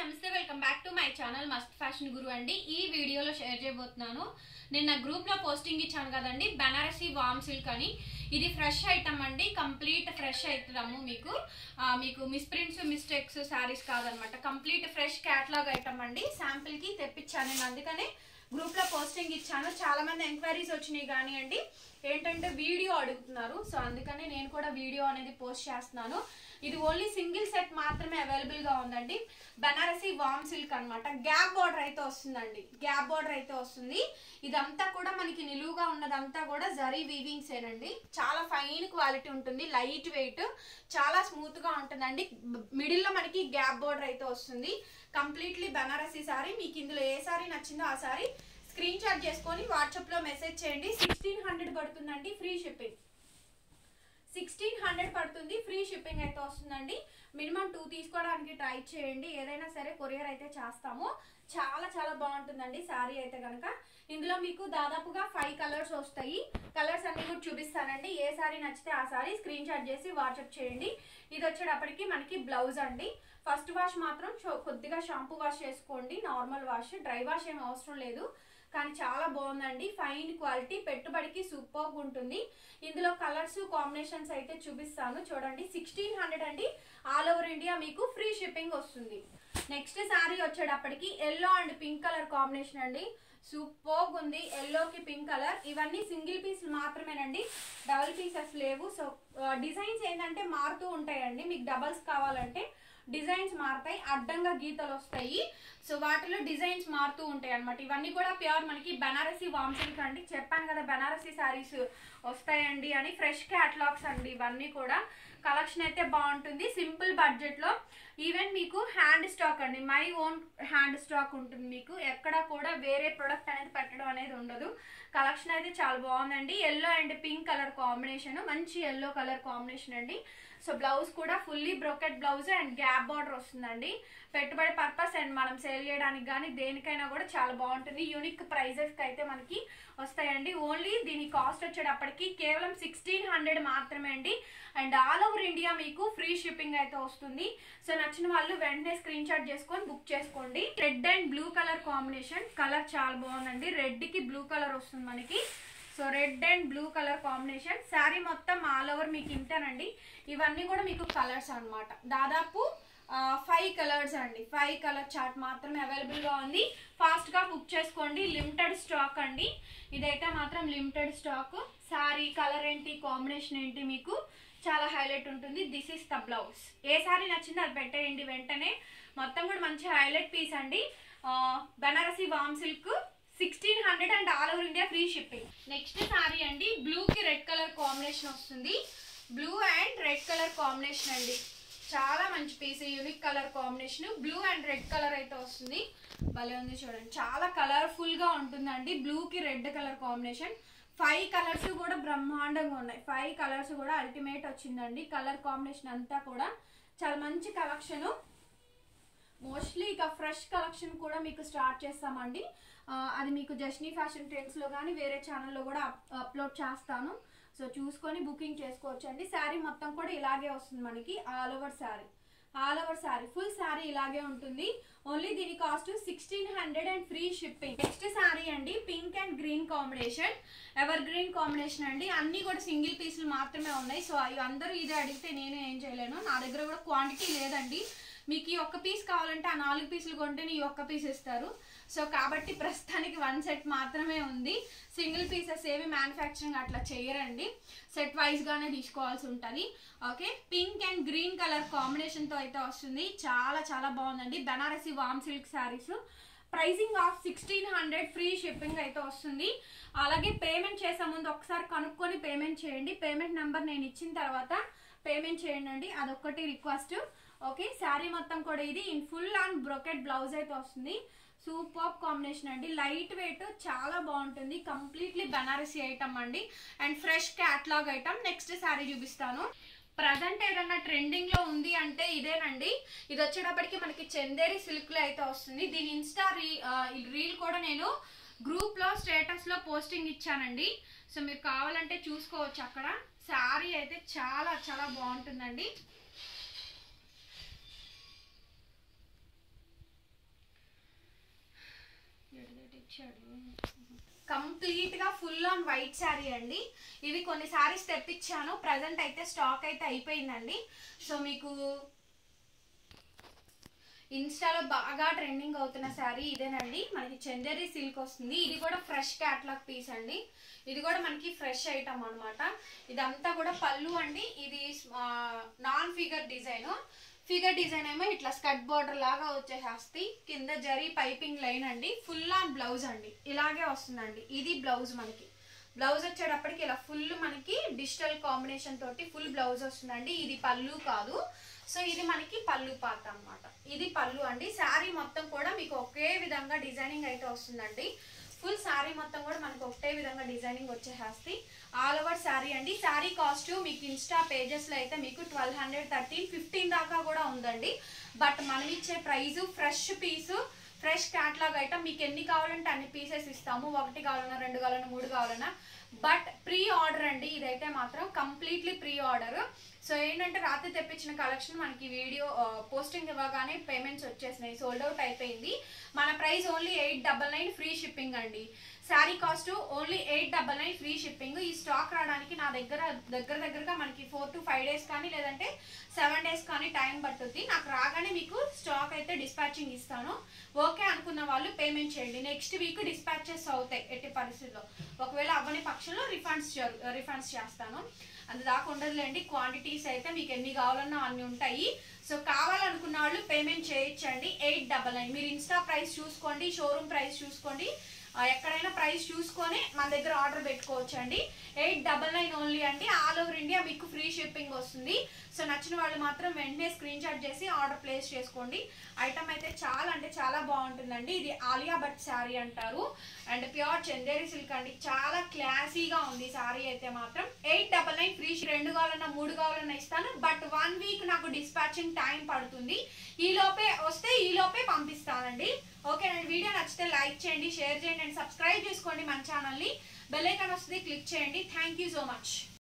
నమస్తే welcome back to my channel must fashion guru అండి ఈ వీడియోలో షేర్ చేయబోతున్నాను నిన్న గ్రూప్ లో పోస్టింగ్ ఇచ్చాను కదండి బనారసి వామ్ సిల్క్ అని ఇది ఫ్రెష్ ఐటమ్ అండి కంప్లీట్ ఫ్రెష్ అవుతుందమ్ము మీకు ఆ, మీకు మిస్ప్రింట్స్ మిస్టేక్స్ శారీస్ కాదనమాట కంప్లీట్ ఫ్రెష్ క్యాట్లాగ్ ఐటమ్ అండి శాంపిల్ కి తెప్పించాను నేను అందుకనే గ్రూప్ లో పోస్టింగ్ ఇచ్చాను చాలా మంది ఎంక్వైరీస్ వచ్చినాయి కానివ్వండి ఏంటంటే వీడియో అడుగుతున్నారు సో అందుకనే నేను కూడా వీడియో అనేది పోస్ట్ చేస్తున్నాను ఇది ఓన్లీ సింగిల్ సెట్ మాత్రమే అవైలబుల్ గా ఉందండి బనారసి వామ్ సిల్క్ అన్నమాట గ్యాప్ బార్డర్ అయితే వస్తుందండి గ్యాప్ బార్డర్ అయితే వస్తుంది ఇదంతా కూడా మనకి నిలువుగా ఉన్నదంతా కూడా జరీ వీవింగ్స్ ఏనండి చాలా ఫైన్ క్వాలిటీ ఉంటుంది లైట్ వెయిట్ చాలా స్మూత్ గా ఉంటుందండి మిడిల్ లో మనకి గ్యాప్ బార్డర్ అయితే వస్తుంది కంప్లీట్లీ బనారసి సారీ మీకు ఇందులో ఏ సారీ నచ్చిందో ఆ సారీ స్క్రీన్ షాట్ చేసుకొని వాట్సాప్ లో మెసేజ్ చేయండి సిక్స్టీన్ హండ్రెడ్ పడుతుందండి ఫ్రీ షిప్పింగ్ సిక్స్టీన్ హండ్రెడ్ పడుతుంది ఫ్రీ షిప్పింగ్ అయితే వస్తుందండి మినిమం టూ తీసుకోవడానికి ట్రై చేయండి ఏదైనా సరే కొరియర్ అయితే చేస్తాము చాలా చాలా బాగుంటుందండి శారీ అయితే కనుక ఇందులో మీకు దాదాపుగా ఫైవ్ కలర్స్ వస్తాయి కలర్స్ అన్ని కూడా చూపిస్తానండి ఏ శారీ నచ్చితే ఆ శారీ స్క్రీన్ షాట్ చేసి వాట్సాప్ చేయండి ఇది వచ్చేటప్పటికి మనకి బ్లౌజ్ అండి ఫస్ట్ వాష్ మాత్రం షో- కొద్దిగా షాంపూ వాష్ చేసుకోండి నార్మల్ వాష్ డ్రై వాష్ ఏం అవసరం లేదు కానీ చాలా బాగుందండి ఫైన్ క్వాలిటీ పెట్టుబడికి సూపర్ ఉంటుంది ఇందులో కలర్స్ కాంబినేషన్స్ అయితే చూపిస్తాను చూడండి సిక్స్టీన్ హండ్రెడ్ అండి ఆల్ ఓవర్ ఇండియా మీకు ఫ్రీ షిప్పింగ్ వస్తుంది నెక్స్ట్ శారీ వచ్చేటప్పటికి yellow and pink colour combination అండి సూపర్ ఉంది ఎల్లోకి పింక్ కలర్ ఇవన్నీ సింగిల్ పీస్ మాత్రమేనండి డబల్ పీసెస్ లేవు సో డిజైన్స్ ఏంటంటే మారుతూ ఉంటాయండి మీకు డబల్స్ కావాలంటే డిజైన్స్ మారుతాయి అడ్డంగా గీతలు వస్తాయి సో వాటిలో డిజైన్స్ మారుతూ ఉంటాయి అనమాట ఇవన్నీ కూడా ప్యూర్ మనకి బనారసి వామ్ సిల్క్ అండి చెప్పాను కదా బనారసి శారీస్ వస్తాయండి అని ఫ్రెష్ క్యాటలాగ్స్ అండి ఇవన్నీ కూడా కలెక్షన్ అయితే బాగుంటుంది సింపుల్ బడ్జెట్ లో ఈవెన్ మీకు హ్యాండ్ స్టాక్ అండి మై ఓన్ హ్యాండ్ స్టాక్ ఉంటుంది మీకు ఎక్కడ కూడా వేరే ప్రొడక్ట్ అనేది పెట్టడం అనేది ఉండదు కలెక్షన్ అయితే చాలా బాగుందండి yellow and pink colour combination మంచి ఎల్లో కలర్ కాంబినేషన్ అండి సో బ్లౌజ్ కూడా fully brocade blouse and gap border వస్తుందండి పెట్టుబడి పర్పస్ అండ్ మనం సేల్ చేయడానికి కానీ దేనికైనా కూడా చాలా బాగుంటుంది యూనిక్ ప్రైజెస్ అయితే మనకి వస్తాయండి ఓన్లీ దీని కాస్ట్ వచ్చేటప్పటికి కేవలం సిక్స్టీన్ హండ్రెడ్ మాత్రమే అండి అండ్ ఆల్ ఓవర్ ఇండియా మీకు ఫ్రీ షిప్పింగ్ అయితే వస్తుంది సో నచ్చిన వాళ్ళు వెంటనే స్క్రీన్ షాట్ చేసుకొని బుక్ చేసుకోండి red and blue colour combination colour చాలా బాగుందండి రెడ్ కి బ్లూ కలర్ వస్తుంది మనకి so red and blue colour combination sari మొత్తం ఆల్ ఓవర్ మీకు ఇంతేనండి ఇవన్నీ కూడా మీకు కలర్స్ అన్నమాట దాదాపు ఫైవ్ కలర్స్ అండి ఫైవ్ కలర్ చార్ట్ మాత్రమే అవైలబుల్ గా ఉంది ఫాస్ట్ గా బుక్ చేసుకోండి లిమిటెడ్ స్టాక్ అండి ఇదైతే మాత్రం లిమిటెడ్ స్టాక్ శారీ కలర్ ఏంటి కాంబినేషన్ ఏంటి మీకు చాలా హైలైట్ ఉంటుంది దిస్ ఇస్ ద బ్లౌజ్ ఏ శారీ నచ్చిందో అది పెట్టేయండి వెంటనే మొత్తం కూడా మంచి హైలైట్ పీస్ అండి ఆ, Banarasi warm silk sixteen hundred and all over India free shipping next sari అండి బ్లూ కి రెడ్ కలర్ కాంబినేషన్ వస్తుంది blue and red colour combination అండి చాలా మంచి piece unique colour combination blue and red colour అయితే వస్తుంది భలే ఉంది చూడండి చాలా కలర్ఫుల్ గా ఉంటుందండి బ్లూ కి red colour combination five colours కూడా బ్రహ్మాండంగా ఉన్నాయి ఫైవ్ కలర్స్ కూడా అల్టిమేట్ వచ్చిందండి కలర్ కాంబినేషన్ అంతా కూడా చాలా మంచి కలెక్షన్ మోస్ట్లీ ఇక ఫ్రెష్ కలెక్షన్ కూడా మీకు స్టార్ట్ చేస్తామండి ఆ, అది మీకు జస్నీ ఫ్యాషన్ ట్రెండ్స్లో కానీ వేరే ఛానల్లో కూడా అప్- అప్లోడ్ చేస్తాను సో చూసుకొని బుకింగ్ చేసుకోవచ్చు అండి శారీ మొత్తం కూడా ఇలాగే వస్తుంది మనకి all over sari all over sari full sari ఇలాగే ఉంటుంది ఓన్లీ దీని cost sixteen hundred and free shipping next sari అండి pink and green combination evergreen combination అండి అన్ని కూడా సింగిల్ పీసులు మాత్రమే ఉన్నాయి సో అవి అందరూ ఇదే అడిగితే నేను ఏం చేయలేను నా దగ్గర కూడా క్వాంటిటీ లేదండి మీకు ఈ ఒక్క పీస్ కావాలంటే ఆ నాలుగు పీసులు కొంటేనే ఈ ఒక్క పీస్ ఇస్తారు సో కాబట్టి ప్రస్తుతానికి వన్ సెట్ మాత్రమే ఉంది సింగిల్ పీసెస్ ఏవి మ్యానుఫ్యాక్చరింగ్ అట్లా చేయరండి సెట్ వైజ్ గానే తీసుకోవాల్సి ఉంటుంది okay pink and green colour combination తో అయితే వస్తుంది చాలా చాలా బాగుందండి Banarasi warm silk saris pricing of sixteen hundred free shipping అయితే వస్తుంది అలాగే పేమెంట్ చేసే ముందు ఒకసారి కనుక్కొని పేమెంట్ చేయండి పేమెంట్ నెంబర్ నేను ఇచ్చిన తర్వాత పేమెంట్ చేయండి అండి అదొక్కటి రిక్వెస్ట్ ఓకే శారీ మొత్తం కూడా ఇది in full and brocade blouse అయితే వస్తుంది సూపర్ కాంబినేషన్ అండి లైట్ వెయిట్ చాలా బాగుంటుంది కంప్లీట్లీ బనారసి ఐటమ్ అండి and fresh catalogue item next sari చూపిస్తాను ప్రజెంట్ ఏదన్నా ట్రెండింగ్ లో ఉంది అంటే ఇదేనండి ఇది వచ్చేటప్పటికి మనకి చందేరి సిల్క్ లో అయితే వస్తుంది దీని ఇన్స్టా రీ రీల్ కూడా నేను గ్రూప్ లో స్టేటస్ లో పోస్టింగ్ ఇచ్చానండి సో మీరు కావాలంటే చూసుకోవచ్చు అక్కడ శారీ అయితే చాలా చాలా బాగుంటుందండి కంప్లీట్ గా ఫుల్ ఆన్ వైట్ శారీ అండి ఇవి కొన్ని శారీస్ తెప్పించాను ప్రజెంట్ అయితే స్టాక్ అయితే అయిపోయిందండి సో మీకు ఇన్స్టాలో బాగా ట్రెండింగ్ అవుతున్న శారీ ఇదేనండి మనకి చందేరి సిల్క్ వస్తుంది ఇది కూడా ఫ్రెష్ క్యాట్లాగ్ పీస్ అండి ఇది కూడా మనకి ఫ్రెష్ ఐటమ్ అన్నమాట ఇదంతా కూడా పళ్ళు అండి ఇది non figure design figure design ఏమో ఇట్లా స్కర్ట్ బార్డర్ లాగా వచ్చేసేస్తే కింద జరీ పైపింగ్ లైన్ అండి ఫుల్ ఆన్ బ్లౌజ్ అండి ఇలాగే వస్తుందండి ఇది బ్లౌజ్ మనకి బ్లౌజ్ వచ్చేటప్పటికి ఇలా ఫుల్ మనకి డిజిటల్ కాంబినేషన్ తోటి ఫుల్ బ్లౌజ్ వస్తుందండి ఇది పళ్ళు కాదు సో ఇది మనకి పళ్ళు పాత అన్నమాట ఇది పళ్ళు అండి శారీ మొత్తం కూడా మీకు ఒకే విధంగా డిజైనింగ్ అయితే వస్తుందండి ఫుల్ శారీ మొత్తం కూడా మనకు ఒకటే విధంగా డిజైనింగ్ వచ్చేసేస్తే ఆల్ ఓవర్ శారీ అండి శారీ కాస్ట్ మీకు ఇన్స్టా పేజెస్లో అయితే మీకు ట్వెల్వ్ హండ్రెడ్ థర్టీన్ ఫిఫ్టీన్ దాకా కూడా ఉందండి బట్ మనం ఇచ్చే price fresh piece fresh catalogue item మీకు ఎన్ని కావాలంటే అన్ని పీసెస్ ఇస్తాము ఒకటి కావాలన్నా రెండు కావాలన్నా మూడు కావాలన్నా బట్ ప్రీ ఆర్డర్ అండి ఇదైతే మాత్రం కంప్లీట్లీ ప్రీ ఆర్డర్ సో ఏంటంటే రాత్రి తెప్పించిన కలెక్షన్ మనకి వీడియో పోస్టింగ్ ఇవ్వగానే పేమెంట్స్ వచ్చేసినాయి సోల్డ్ అవుట్ అయిపోయింది మన price only eight double nine free shipping అండి sari cost only eight double nine free shipping ఈ స్టాక్ రావడానికి నా దగ్గర దగ్గర దగ్గరగా మనకి ఫోర్ టు ఫైవ్ డేస్ కానీ లేదంటే సెవెన్ డేస్ కానీ టైం పట్టుద్ది నాకు రాగానే మీకు స్టాక్ అయితే డిస్పాచింగ్ ఇస్తాను ఓకే అనుకున్న వాళ్ళు పేమెంట్ చేయండి నెక్స్ట్ వీక్ డిస్పాచెస్ అవుతాయి ఎట్టి పరిస్థితుల్లో ఒకవేళ అవ్వని పక్షంలో రిఫండ్స్ రిఫండ్స్ చేస్తాను అందుదాకా ఉండదులేండి క్వాంటిటీస్ అయితే మీకు ఎన్ని కావాలన్నా అన్ని ఉంటాయి సో కావాలనుకున్న వాళ్ళు పేమెంట్ చేయొచ్చండి ఎయిట్ డబల్ నైన్ మీరు ఇన్స్టా ప్రైస్ చూసుకోండి షోరూమ్ ప్రైస్ చూసుకోండి ఆ, ఎక్కడైనా ప్రైస్ చూసుకొని మన దగ్గర ఆర్డర్ పెట్టుకోవచ్చు అండి ఎయిట్ డబల్ నైన్ ఓన్లీ అండి ఆల్ ఓవర్ ఇండియా మీకు ఫ్రీ షిప్పింగ్ వస్తుంది సో నచ్చిన వాళ్ళు మాత్రం వెంటనే స్క్రీన్ షాట్ చేసి ఆర్డర్ ప్లేస్ చేసుకోండి ఐటమ్ అయితే చాలా అంటే చాలా బాగుంటుందండి ఇది ఆలియా భట్ శారీ అంటారు అండ్ ప్యూర్ చందేరి సిల్క్ అండి చాలా క్లాసీగా ఉంది శారీ అయితే మాత్రం ఎయిట్ డబల్ నైన్ ఫ్రీ రెండు కావాలన్నా మూడు కావాలన్నా ఇస్తాను బట్ వన్ వీక్ నాకు డిస్పాచింగ్ టైం పడుతుంది ఈ లోపే వస్తే ఈ లోపే పంపిస్తానండి ఓకేనండి వీడియో నచ్చితే లైక్ చేయండి షేర్ చేయండి అండ్ సబ్స్క్రైబ్ చేసుకోండి మన ఛానల్ని బెల్ ఐకాన్ వస్తుంది క్లిక్ చేయండి థ్యాంక్ యూ సో మచ్